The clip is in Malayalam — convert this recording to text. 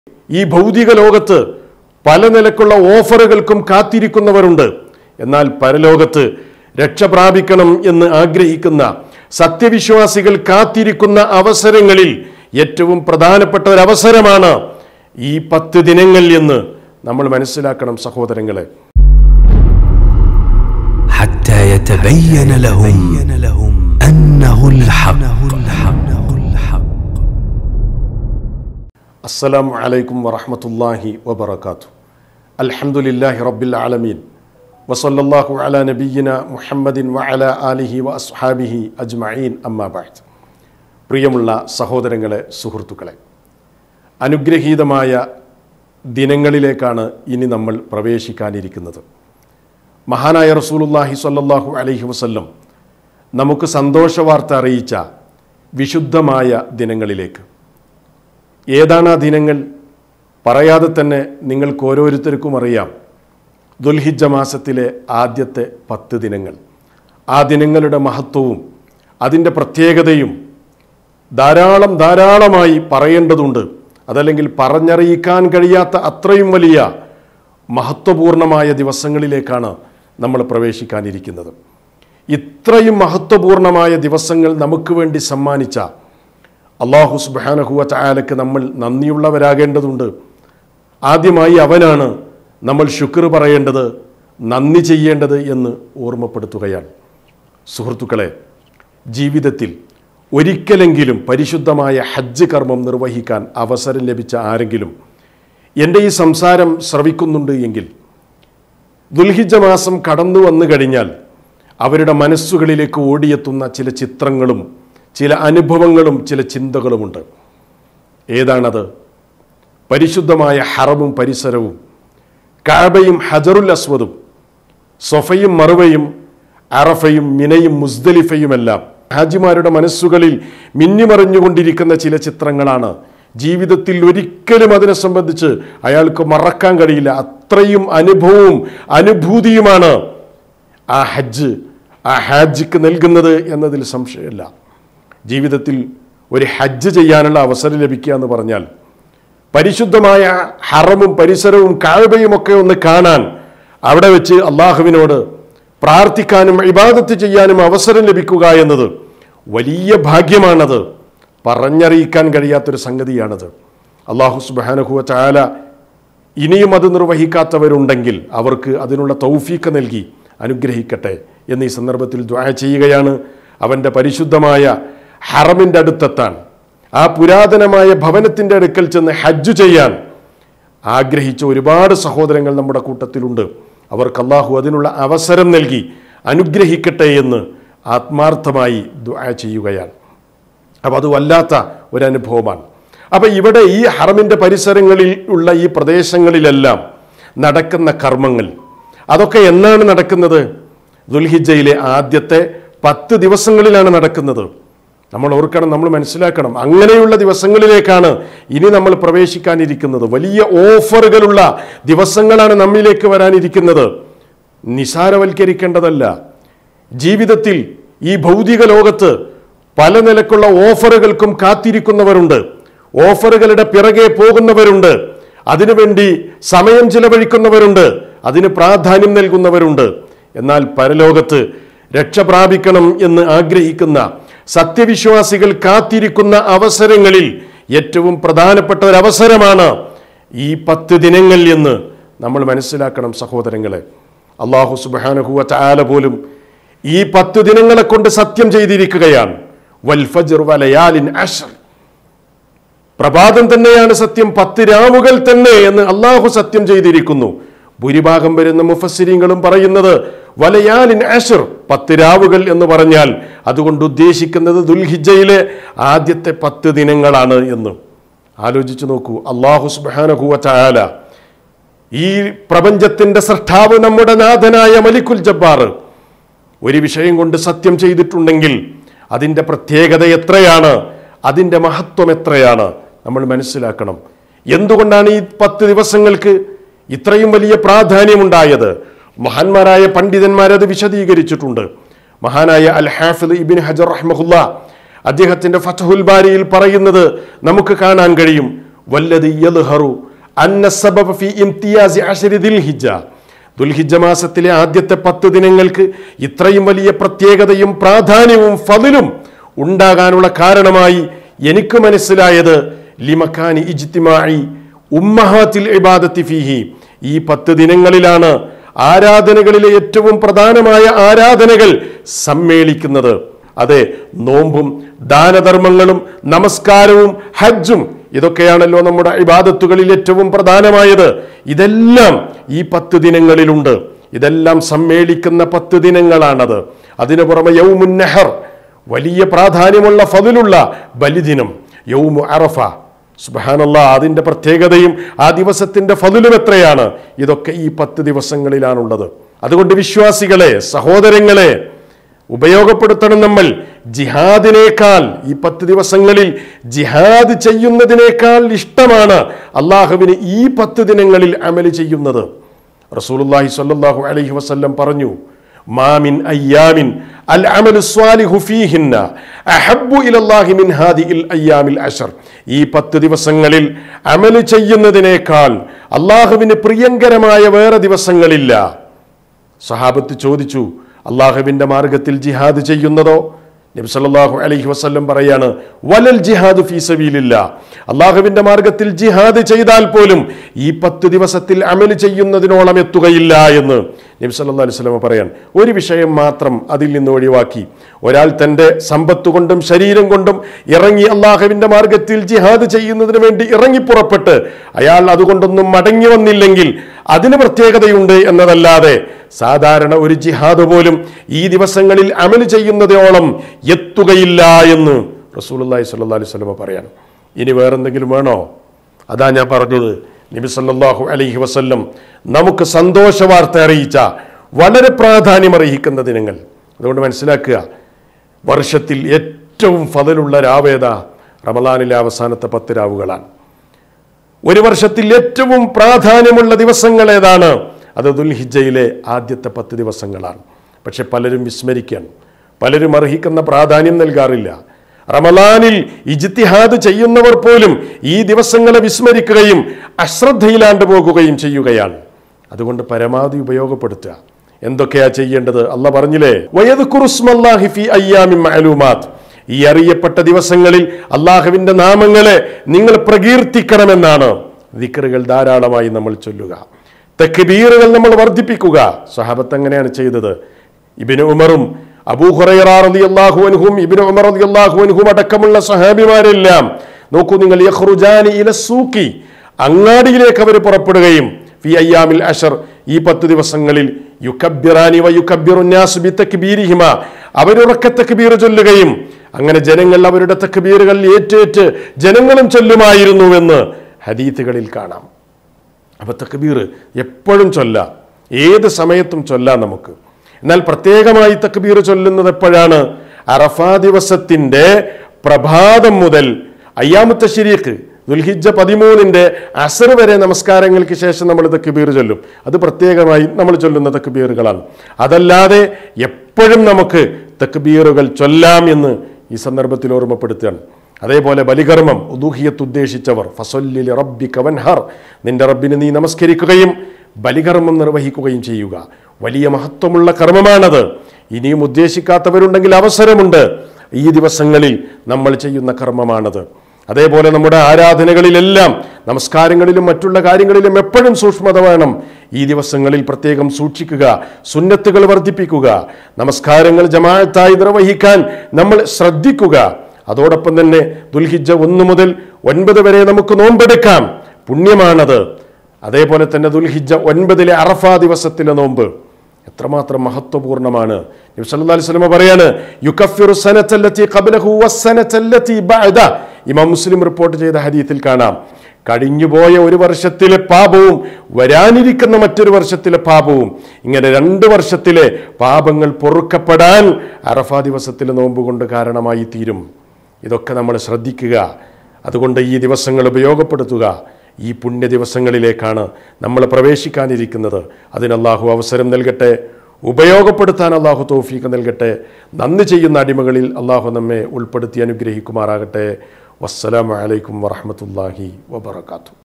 ഈ ഭൗതിക ലോകത്ത് പല നിലക്കുള്ള ഓഫറുകൾക്കും കാത്തിരിക്കുന്നവരുണ്ട് എന്നാൽ പരലോകത്ത് രക്ഷ പ്രാപിക്കണം എന്ന് ആഗ്രഹിക്കുന്ന സത്യവിശ്വാസികൾ കാത്തിരിക്കുന്ന അവസരങ്ങളിൽ ഏറ്റവും പ്രധാനപ്പെട്ട ഒരു അവസരമാണ് ഈ പത്ത് ദിനങ്ങൾ എന്ന് നമ്മൾ മനസ്സിലാക്കണം സഹോദരങ്ങളെ حتى يتبين لهم أنه الحق അസ്സലാമു അലൈക്കും വറഹമത്തല്ലാഹി വബർക്കാത്തു അൽഹംദുലില്ലാഹി റബ്ബിൽ ആലമീൻ വസല്ലല്ലാഹു അല നബിയ്യിന മുഹമ്മദിൻ വഅല ആലിഹി വ അസ്ഹാബിഹി അജ്മഈൻ അമ്മാ ബഅദ് പ്രിയമുള്ള സഹോദരങ്ങളെ സുഹൃത്തുക്കളെ അനുഗ്രഹീതമായ ദിനങ്ങളിലേക്കാണ് ഇനി നമ്മൾ പ്രവേശിക്കാനിരിക്കുന്നത് മഹാനായ റസൂലുല്ലാഹി സ്വല്ലല്ലാഹു അലൈഹി വസല്ലം നമുക്ക് സന്തോഷവാർത്ത അറിയിച്ച വിശുദ്ധമായ ദിനങ്ങളിലേക്ക് ഏതാണ് ആ ദിനങ്ങൾ പറയാതെ തന്നെ നിങ്ങൾക്ക് ഓരോരുത്തർക്കും അറിയാം ദുൽഹിജ മാസത്തിലെ ആദ്യത്തെ പത്ത് ദിനങ്ങൾ ആ ദിനങ്ങളുടെ മഹത്വവും അതിൻ്റെ പ്രത്യേകതയും ധാരാളം ധാരാളമായി പറയേണ്ടതുണ്ട് അതല്ലെങ്കിൽ പറഞ്ഞറിയിക്കാൻ കഴിയാത്ത അത്രയും വലിയ മഹത്വപൂർണമായ ദിവസങ്ങളിലേക്കാണ് നമ്മൾ പ്രവേശിക്കാനിരിക്കുന്നത് ഇത്രയും മഹത്വപൂർണമായ ദിവസങ്ങൾ നമുക്ക് വേണ്ടി സമ്മാനിച്ച അള്ളാഹു സുബാനഹുവ ചായാലക്ക് നമ്മൾ നന്ദിയുള്ളവരാകേണ്ടതുണ്ട് ആദ്യമായി അവനാണ് നമ്മൾ ശുക്ർ പറയേണ്ടത് നന്ദി ചെയ്യേണ്ടത് എന്ന് ഓർമ്മപ്പെടുത്തുകയാണ് സുഹൃത്തുക്കളെ ജീവിതത്തിൽ ഒരിക്കലെങ്കിലും പരിശുദ്ധമായ ഹജ്ജ് കർമ്മം നിർവഹിക്കാൻ അവസരം ലഭിച്ച ആരെങ്കിലും എൻ്റെ ഈ സംസാരം ശ്രവിക്കുന്നുണ്ട് എങ്കിൽ ദുൽഹിജ മാസം കടന്നു വന്നു കഴിഞ്ഞാൽ അവരുടെ മനസ്സുകളിലേക്ക് ഓടിയെത്തുന്ന ചില ചിത്രങ്ങളും ചില അനുഭവങ്ങളും ചില ചിന്തകളുമുണ്ട് ഏതാണത് പരിശുദ്ധമായ ഹറമും പരിസരവും കാബയും ഹജറുൽ അസ്വദും സൊഫയും മറുവയും അറഫയും മിനയും മുസ്ദലിഫയുമെല്ലാം ഹാജിമാരുടെ മനസ്സുകളിൽ മിന്നിമറിഞ്ഞുകൊണ്ടിരിക്കുന്ന ചില ചിത്രങ്ങളാണ് ജീവിതത്തിൽ ഒരിക്കലും അതിനെ സംബന്ധിച്ച് അയാൾക്ക് മറക്കാൻ കഴിയില്ല അത്രയും അനുഭവവും അനുഭൂതിയുമാണ് ആ ഹജ്ജ് ആ ഹാജിക്ക് നൽകുന്നത് എന്നതിൽ സംശയമില്ല ജീവിതത്തിൽ ഒരു ഹജ്ജ് ചെയ്യാനുള്ള അവസരം ലഭിക്കുക എന്ന് പറഞ്ഞാൽ പരിശുദ്ധമായ ഹറമും പരിസരവും കാഴ്ബയും ഒക്കെ ഒന്ന് കാണാൻ അവിടെ വെച്ച് അള്ളാഹുവിനോട് പ്രാർത്ഥിക്കാനും ഇബാദത്ത് ചെയ്യാനും അവസരം ലഭിക്കുക എന്നത് വലിയ ഭാഗ്യമാണത് പറഞ്ഞറിയിക്കാൻ കഴിയാത്തൊരു സംഗതിയാണത് അള്ളാഹു സുബാനഹുവ ചാല ഇനിയും അത് നിർവഹിക്കാത്തവരുണ്ടെങ്കിൽ അവർക്ക് അതിനുള്ള തൗഫീക്ക് നൽകി അനുഗ്രഹിക്കട്ടെ എന്ന് ഈ സന്ദർഭത്തിൽ ദ്വാ ചെയ്യുകയാണ് അവൻ്റെ പരിശുദ്ധമായ ഹറമിൻ്റെ അടുത്തെത്താൻ ആ പുരാതനമായ ഭവനത്തിൻ്റെ അടുക്കൽ ചെന്ന് ഹജ്ജ് ചെയ്യാൻ ആഗ്രഹിച്ച ഒരുപാട് സഹോദരങ്ങൾ നമ്മുടെ കൂട്ടത്തിലുണ്ട് അവർക്ക് അള്ളാഹു അതിനുള്ള അവസരം നൽകി അനുഗ്രഹിക്കട്ടെ എന്ന് ആത്മാർത്ഥമായി ദുആ ചെയ്യുകയാണ് അപ്പം അത് വല്ലാത്ത ഒരനുഭവമാണ് അപ്പം ഇവിടെ ഈ ഹറമിൻ്റെ പരിസരങ്ങളിൽ ഉള്ള ഈ പ്രദേശങ്ങളിലെല്ലാം നടക്കുന്ന കർമ്മങ്ങൾ അതൊക്കെ എന്നാണ് നടക്കുന്നത് ദുൽഹിജയിലെ ആദ്യത്തെ പത്ത് ദിവസങ്ങളിലാണ് നടക്കുന്നത് നമ്മൾ ഓർക്കണം നമ്മൾ മനസ്സിലാക്കണം അങ്ങനെയുള്ള ദിവസങ്ങളിലേക്കാണ് ഇനി നമ്മൾ പ്രവേശിക്കാനിരിക്കുന്നത് വലിയ ഓഫറുകളുള്ള ദിവസങ്ങളാണ് നമ്മിലേക്ക് വരാനിരിക്കുന്നത് നിസാരവൽക്കരിക്കേണ്ടതല്ല ജീവിതത്തിൽ ഈ ഭൗതിക ലോകത്ത് പല നിലക്കുള്ള ഓഫറുകൾക്കും കാത്തിരിക്കുന്നവരുണ്ട് ഓഫറുകളുടെ പിറകെ പോകുന്നവരുണ്ട് അതിനുവേണ്ടി സമയം ചിലവഴിക്കുന്നവരുണ്ട് അതിന് പ്രാധാന്യം നൽകുന്നവരുണ്ട് എന്നാൽ പരലോകത്ത് രക്ഷ പ്രാപിക്കണം എന്ന് ആഗ്രഹിക്കുന്ന സത്യവിശ്വാസികൾ കാത്തിരിക്കുന്ന അവസരങ്ങളിൽ ഏറ്റവും പ്രധാനപ്പെട്ട ഒരു അവസരമാണ് ഈ പത്ത് ദിനങ്ങൾ എന്ന് നമ്മൾ മനസ്സിലാക്കണം സഹോദരങ്ങളെ അള്ളാഹു സുബാനഹുവ ചാല പോലും ഈ പത്ത് ദിനങ്ങളെ കൊണ്ട് സത്യം ചെയ്തിരിക്കുകയാണ് വൽഫജർ വലയാലിൻ അഷർ പ്രഭാതം തന്നെയാണ് സത്യം പത്ത് രാവുകൾ തന്നെ എന്ന് അള്ളാഹു സത്യം ചെയ്തിരിക്കുന്നു ഭൂരിഭാഗം വരുന്ന മുഫസ്സിരിങ്ങളും പറയുന്നത് വലയാലിൻ അഷർ പത്ത് രാവുകൾ എന്ന് പറഞ്ഞാൽ അതുകൊണ്ട് ഉദ്ദേശിക്കുന്നത് ദുൽഹിജയിലെ ആദ്യത്തെ പത്ത് ദിനങ്ങളാണ് എന്ന് ആലോചിച്ചു നോക്കൂ അള്ളാഹു സുബാനഹുവ ചായാല ഈ പ്രപഞ്ചത്തിന്റെ സൃഷ്ടാവ് നമ്മുടെ നാഥനായ മലിക്കുൽ ജബ്ബാർ ഒരു വിഷയം കൊണ്ട് സത്യം ചെയ്തിട്ടുണ്ടെങ്കിൽ അതിൻ്റെ പ്രത്യേകത എത്രയാണ് അതിൻ്റെ മഹത്വം എത്രയാണ് നമ്മൾ മനസ്സിലാക്കണം എന്തുകൊണ്ടാണ് ഈ പത്ത് ദിവസങ്ങൾക്ക് ഇത്രയും വലിയ പ്രാധാന്യമുണ്ടായത് മഹാന്മാരായ പണ്ഡിതന്മാരത് വിശദീകരിച്ചിട്ടുണ്ട് മഹാനായ അൽ ഹാഫിദ് ഇബിൻ ഹജർ റഹ്മഹുല്ല അദ്ദേഹത്തിന്റെ ഫതഹുൽ ബാരിയിൽ പറയുന്നത് നമുക്ക് കാണാൻ കഴിയും വല്ലതി യദ്ഹറു അന്ന സബബ ഫി ഇംതിയാസി അശ്രി ദിൽഹിജ്ജ ദുൽഹിജ്ജ മാസത്തിലെ ആദ്യത്തെ പത്ത് ദിനങ്ങൾക്ക് ഇത്രയും വലിയ പ്രത്യേകതയും പ്രാധാന്യവും ഫതിലും ഉണ്ടാകാനുള്ള കാരണമായി എനിക്ക് മനസ്സിലായത് ലിമക്കാനി ഇജ്തിമായി ഉമ്മഹാത്തിൽ ഇബാദത്തി ഫീഹി ഈ പത്ത് ദിനങ്ങളിലാണ് ആരാധനകളിലെ ഏറ്റവും പ്രധാനമായ ആരാധനകൾ സമ്മേളിക്കുന്നത് അതെ നോമ്പും ദാനധർമ്മങ്ങളും നമസ്കാരവും ഹജ്ജും ഇതൊക്കെയാണല്ലോ നമ്മുടെ ഇബാദത്തുകളിൽ ഏറ്റവും പ്രധാനമായത് ഇതെല്ലാം ഈ പത്ത് ദിനങ്ങളിലുണ്ട് ഇതെല്ലാം സമ്മേളിക്കുന്ന പത്ത് ദിനങ്ങളാണത് അതിനു പുറമെ യൗമുൻ നെഹർ വലിയ പ്രാധാന്യമുള്ള ഫതിലുള്ള ബലിദിനം യൗമു അറഫ സുബാനല്ല അതിൻ്റെ പ്രത്യേകതയും ആ ദിവസത്തിൻ്റെ ഫതിലും എത്രയാണ് ഇതൊക്കെ ഈ പത്ത് ദിവസങ്ങളിലാണുള്ളത് അതുകൊണ്ട് വിശ്വാസികളെ സഹോദരങ്ങളെ ഉപയോഗപ്പെടുത്തണം നമ്മൾ ജിഹാദിനേക്കാൾ ഈ പത്ത് ദിവസങ്ങളിൽ ജിഹാദ് ചെയ്യുന്നതിനേക്കാൾ ഇഷ്ടമാണ് അള്ളാഹുവിന് ഈ പത്ത് ദിനങ്ങളിൽ അമല് ചെയ്യുന്നത് റസൂലുള്ളാഹി സ്വല്ലല്ലാഹു അലൈഹി വസല്ലം പറഞ്ഞു മാമിൻ അയ്യാമിൻ അൽ അമലു സ്വാലിഹു ഫീഹിന്ന അഹബ്ബു ഇലല്ലാഹി മിൻ ഹാദിഹിൽ അയ്യാമിൽ അശർ ഈ പത്ത് ദിവസങ്ങളിൽ അമല് ചെയ്യുന്നതിനേക്കാൾ അള്ളാഹുവിന് പ്രിയങ്കരമായ വേറെ ദിവസങ്ങളില്ല സഹാബത്ത് ചോദിച്ചു അള്ളാഹുവിൻ്റെ മാർഗത്തിൽ ജിഹാദ് ചെയ്യുന്നതോ നബി സല്ലല്ലാഹു അലൈഹി വസല്ലം പറയാണ് വലൽ ജിഹാദ് ഫീ സബീലില്ല അള്ളാഹുവിൻ്റെ മാർഗത്തിൽ ജിഹാദ് ചെയ്താൽ പോലും ഈ പത്ത് ദിവസത്തിൽ അമല് ചെയ്യുന്നതിനോളം എത്തുകയില്ല എന്ന് നബി സല്ലല്ലാഹു അലൈഹി വസല്ലം പറയാൻ ഒരു വിഷയം മാത്രം അതിൽ നിന്ന് ഒഴിവാക്കി ഒരാൾ തൻ്റെ സമ്പത്ത് കൊണ്ടും ശരീരം കൊണ്ടും ഇറങ്ങി അള്ളാഹുവിൻ്റെ മാർഗത്തിൽ ജിഹാദ് ചെയ്യുന്നതിന് വേണ്ടി ഇറങ്ങി പുറപ്പെട്ട് അയാൾ അതുകൊണ്ടൊന്നും മടങ്ങി വന്നില്ലെങ്കിൽ അതിന് പ്രത്യേകതയുണ്ട് എന്നതല്ലാതെ സാധാരണ ഒരു ജിഹാദ് പോലും ഈ ദിവസങ്ങളിൽ അമല് ചെയ്യുന്നതോളം എത്തുകയില്ല എന്ന് റസൂലുള്ളാഹി സ്വല്ലല്ലാഹു അലൈഹി വസല്ലം പറയാണ് ഇനി വേറെന്തെങ്കിലും വേണോ അതാ ഞാൻ പറഞ്ഞത് നബി സല്ലല്ലാഹു അലൈഹി വസല്ലം നമുക്ക് സന്തോഷ വാർത്ത അറിയിച്ച വളരെ പ്രാധാന്യം അർഹിക്കുന്ന ദിനങ്ങൾ അതുകൊണ്ട് മനസ്സിലാക്കുക വർഷത്തിൽ ഏറ്റവും ഫതലുള്ള രാവേദ റമലാനിലെ അവസാനത്തെ പത്ത് രാവുകളാണ് ഒരു വർഷത്തിൽ ഏറ്റവും പ്രാധാന്യമുള്ള ദിവസങ്ങൾ ഏതാണ് അത് ദുൽഹിജയിലെ ആദ്യത്തെ പത്ത് ദിവസങ്ങളാണ് പക്ഷെ പലരും വിസ്മരിക്കാൻ പലരും അർഹിക്കുന്ന പ്രാധാന്യം നൽകാറില്ല റമലാനിൽ ഇജ്തിഹാദ് ചെയ്യുന്നവർ പോലും ഈ ദിവസങ്ങളെ വിസ്മരിക്കുകയും അശ്രദ്ധയിലാണ്ട് പോകുകയും ചെയ്യുകയാണ് അതുകൊണ്ട് പരമാവധി ഉപയോഗപ്പെടുത്തുക എന്തൊക്കെയാ ചെയ്യേണ്ടത് അല്ല പറഞ്ഞില്ലേ വയദ്കുറുസ്മല്ലാഹി ഫി അയ്യാമിൻ മഅലൂമാത്ത് ഈ അറിയപ്പെട്ട ദിവസങ്ങളിൽ അള്ളാഹുവിൻ്റെ നാമങ്ങളെ നിങ്ങൾ പ്രകീർത്തിക്കണമെന്നാണ് ദിക്കറുകൾ ധാരാളമായി നമ്മൾ ചൊല്ലുക തെക്കുബീറുകൾ നമ്മൾ വർദ്ധിപ്പിക്കുക സഹാബത്ത് അങ്ങനെയാണ് ചെയ്തത് ഇബിന് ഉമറും അബൂഹുറൈറാഹു അൻഹും ഇബിന് ഉമർ റളിയല്ലാഹു അൻഹും അടക്കമുള്ള സഹാബിമാരെല്ലാം നോക്കൂ നിങ്ങൾ യഖ്റുജാനി ഇല സൂക്കി അങ്ങാടിയിലേക്ക് അവർ പുറപ്പെടുകയും ഫി അയ്യാമിൽ അഷർ ഈ പത്ത് ദിവസങ്ങളിൽ യുക്കബിറാനി വ യുക്കബിറുന്നാസ് ബി തക്ബീരിഹിമ അവരുറക്ക തക്ബീർ ചൊല്ലുകയും അങ്ങനെ ജനങ്ങൾ അവരുടെ തക്ബീറുകൾ ഏറ്റേറ്റ് ജനങ്ങളും ചൊല്ലുമായിരുന്നുവെന്ന് ഹദീത്തുകളിൽ കാണാം അപ്പൊ തക്ബീർ എപ്പോഴും ചൊല്ലാം ഏത് സമയത്തും ചൊല്ലാം നമുക്ക് എന്നാൽ പ്രത്യേകമായി തക്ബീർ ചൊല്ലുന്നത് എപ്പോഴാണ് അറഫാ ദിവസത്തിന്റെ പ്രഭാതം മുതൽ അയ്യാമത്തെ ശരീക്ക് ദുൽഹിജ പതിമൂന്നിന്റെ അസർ വരെ നമസ്കാരങ്ങൾക്ക് ശേഷം നമ്മൾ തക്ബീർ ചൊല്ലും അത് പ്രത്യേകമായി നമ്മൾ ചൊല്ലുന്ന തക്ബീറുകളാണ് അതല്ലാതെ എപ്പോഴും നമുക്ക് തക്ബീറുകൾ ചൊല്ലാം എന്ന് ഈ സന്ദർഭത്തിൽ ഓർമ്മപ്പെടുത്തുകയാണ് അതേപോലെ ബലികർമ്മം ഉദൂഹിയത്ത് ഉദ്ദേശിച്ചവർ ഫസൊല്ലിൽ റബ്ബി കവൻഹർ നിന്റെ റബ്ബിന് നീ നമസ്കരിക്കുകയും ബലികർമ്മം നിർവഹിക്കുകയും ചെയ്യുക വലിയ മഹത്വമുള്ള കർമ്മമാണത് ഇനിയും ഉദ്ദേശിക്കാത്തവരുണ്ടെങ്കിൽ അവസരമുണ്ട് ഈ ദിവസങ്ങളിൽ നമ്മൾ ചെയ്യുന്ന കർമ്മമാണത് അതേപോലെ നമ്മുടെ ആരാധനകളിലെല്ലാം നമസ്കാരങ്ങളിലും മറ്റുള്ള കാര്യങ്ങളിലും എപ്പോഴും സൂക്ഷ്മത വേണം ഈ ദിവസങ്ങളിൽ പ്രത്യേകം സൂക്ഷിക്കുക സുന്നത്തുകൾ വർദ്ധിപ്പിക്കുക നമസ്കാരങ്ങൾ ജമാഅത്തായി നിർവഹിക്കാൻ നമ്മൾ ശ്രദ്ധിക്കുക അതോടൊപ്പം തന്നെ ദുൽഹിജ ഒന്ന് മുതൽ ഒൻപത് വരെ നമുക്ക് നോമ്പെടുക്കാം പുണ്യമാണത് അതേപോലെ തന്നെ ദുൽഹിജ ഒൻപതിലെ അറഫ ദിവസത്തിലെ നോമ്പ് എത്രമാത്രം മഹത്വപൂർണ്ണമാണ് നബി സല്ലല്ലാഹു അലൈഹി വസല്ലം പറയാണ് യുകഫിറു സനത്തല്ലത്തി ഖബ്ലഹു വസ്സനത്തല്ലത്തി ബഅദ ഇമാം മുസ്ലിം റിപ്പോർട്ട് ചെയ്ത ഹദീത്തിൽ കാണാം കഴിഞ്ഞുപോയ ഒരു വർഷത്തിലെ പാപവും വരാനിരിക്കുന്ന മറ്റൊരു വർഷത്തിലെ പാപവും ഇങ്ങനെ രണ്ട് വർഷത്തിലെ പാപങ്ങൾ പൊറുക്കപ്പെടാൻ അറഫ ദിവസത്തിലെ നോമ്പ് കൊണ്ട് കാരണമായി തീരും ഇതൊക്കെ നമ്മൾ ശ്രദ്ധിക്കുക അതുകൊണ്ട് ഈ ദിവസങ്ങൾ ഉപയോഗപ്പെടുത്തുക ഈ പുണ്യ ദിവസങ്ങളിലേക്കാണ് നമ്മൾ പ്രവേശിക്കാനിരിക്കുന്നത് അതിന് അള്ളാഹു അവസരം നൽകട്ടെ ഉപയോഗപ്പെടുത്താൻ അള്ളാഹു തൗഫീഖ് നൽകട്ടെ നന്ദി ചെയ്യുന്ന അടിമകളിൽ അള്ളാഹു നമ്മെ ഉൾപ്പെടുത്തി അനുഗ്രഹിക്കുമാറാകട്ടെ വസ്സലാമു അലൈക്കും വറഹമത്തല്ലാഹി വബർക്കാത്തു